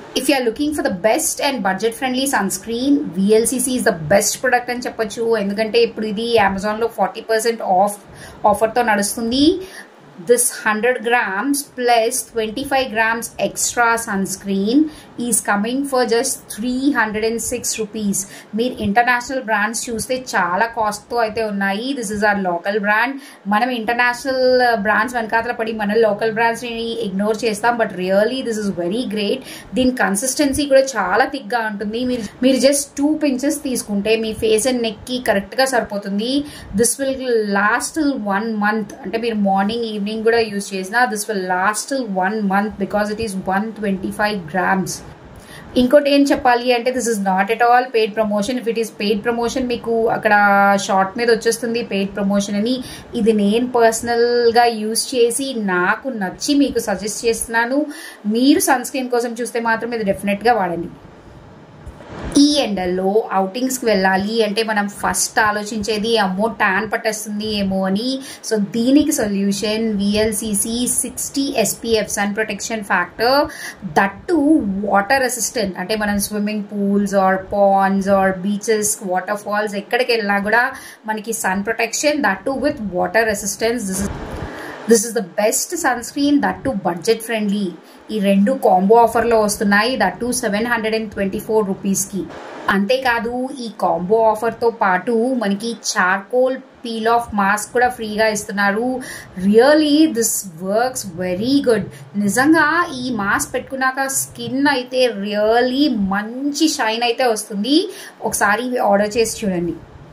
if you are looking for the best and budget friendly sunscreen VLCC is the best product అని చెప్పొచ్చు ఎందుకంటే ఇప్పుడు ఇది అమెజాన్లో ఫార్టీ పర్సెంట్ ఆఫ్ ఆఫర్తో నడుస్తుంది this 100 grams plus 25 grams extra sunscreen is coming for just 306 rupees మీరు international brands చూస్తే చాలా కాస్ట్తో అయితే ఉన్నాయి this is our local brand మనం ఇంటర్నేషనల్ బ్రాండ్స్ వెనకాతల పడి మన లోకల్ బ్రాండ్స్ని ఇగ్నోర్ చేస్తాం but really this is very great దీని కన్సిస్టెన్సీ కూడా చాలా థిక్గా ఉంటుంది మీరు మీరు జస్ట్ టూ పించెస్ తీసుకుంటే మీ ఫేస్ అండ్ నెక్కి కరెక్ట్గా సరిపోతుంది this will last one month అంటే మీరు మార్నింగ్ ఈవినింగ్ కూడా యూజ్ చేసిన this will last one month because it is one twenty five grams ఇంకోటి ఏం చెప్పాలి అంటే this is not at all paid promotion if it is paid promotion మీకు అక్కడ షార్ట్ మీద వచ్చేస్తుంది పెయిడ్ ప్రమోషన్ అని ఇది నేను పర్సనల్గా యూజ్ చేసి నాకు నచ్చి మీకు సజెస్ట్ చేస్తున్నాను మీరు సన్ స్క్రీన్ కోసం చూస్తే మాత్రం ఇది డెఫినెట్గా వాడండి ఈ ఎండల్లో అవుటింగ్స్కి వెళ్ళాలి అంటే మనం ఫస్ట్ ఆలోచించేది అమ్మో ట్యాన్ పట్టేస్తుంది ఏమో అని సో దీనికి solution VLCC sixty SPF sun protection factor that water assistant అంటే మనం swimming pools or ponds or beaches waterfalls ఎక్కడికి వెళ్ళినా కూడా మనకి sun protection that with water assistance this is this is the best sunscreen that budget friendly ఈ రెండు combo ఆఫర్లో వస్తున్నాయి that seven hundred and twenty four రూపీస్కి అంతేకాదు ఈ కాంబో ఆఫర్తో పాటు మనకి చార్కోల్ పీల్ ఆఫ్ మాస్క్ కూడా ఫ్రీగా ఇస్తున్నారు really this works very good నిజంగా ఈ మాస్క్ పెట్టుకున్నాక స్కిన్ అయితే రియలీ మంచి షైన్ అయితే వస్తుంది ఒకసారి ఆర్డర్ చేసి చూడండి